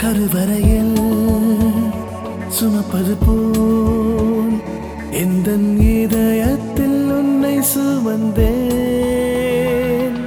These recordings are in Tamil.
கருவறையில் சுமப்பது போல் எந்த இதயத்தில் உன்னை சுமந்தேன்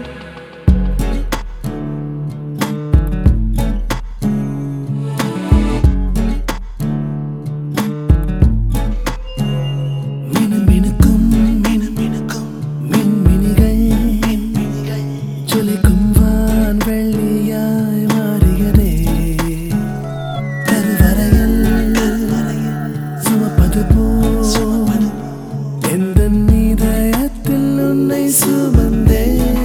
மினுமினுக்கும் மினுமினுக்கும் மின்மினிகள் மின்மினிகள் ஜொலிக்கும் வான் வெள்ளியாய் மாறியதே கருவறையில் சுமப்பது போல் எந்த இதயத்தில் உன்னை சுமந்தே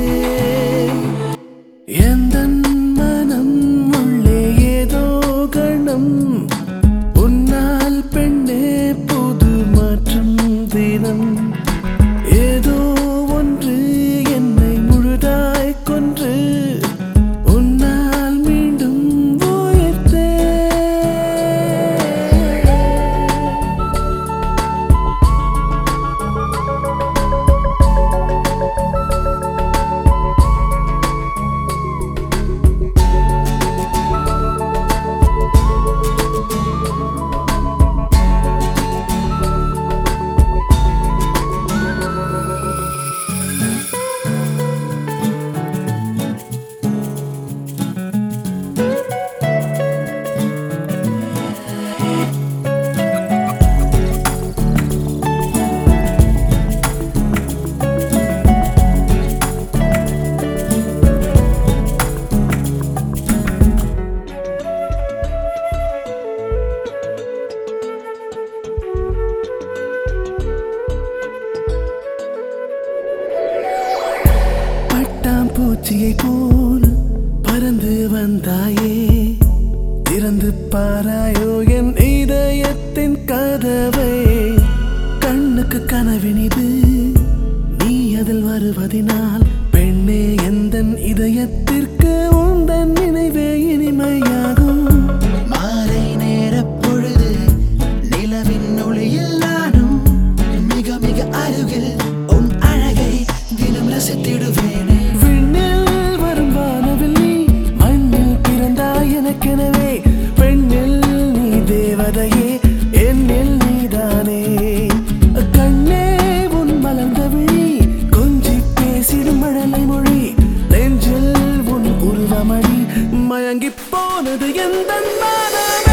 எந்த மனம் உள்ளே ஏதோ கணம் உன்னால் பெண்ணே புது மாற்றம் தினம் ஏதோ ஒன்று என்னை முழுதாய் கொன்று உன்னால் மீண்டும் உயிர்த்தே பட்டாம்பூச்சியை போல் பறந்து வந்தாயே திறந்து பாராயோ என் இதயத்தின் கதவை கண்ணுக்கு கனவினிது நீ அதில் வருவதினால் பெண்ணே எந்த இதயத்திற்கு உந்தன் நினைவே இனிமையாகும் மாலை நேரப் பொழுது நிலவின் ஒளியில் நானும் மிக மிக அருகில் உன் அழகை தினம் ரசித்திடுவேனே விண்ணில் வரும் வானவில் நீ மண்ணில் பிறந்தாய் எனக்கெனவே பெண்ணில் நீ தேவதையே என்னில் நீதானே கண்ணே உன் மலர்ந்த விழி கொஞ்சி பேசிடும் மழலை மொழி நெஞ்சில் உன் உருவமணி மயங்கி போனது எந்த மனம்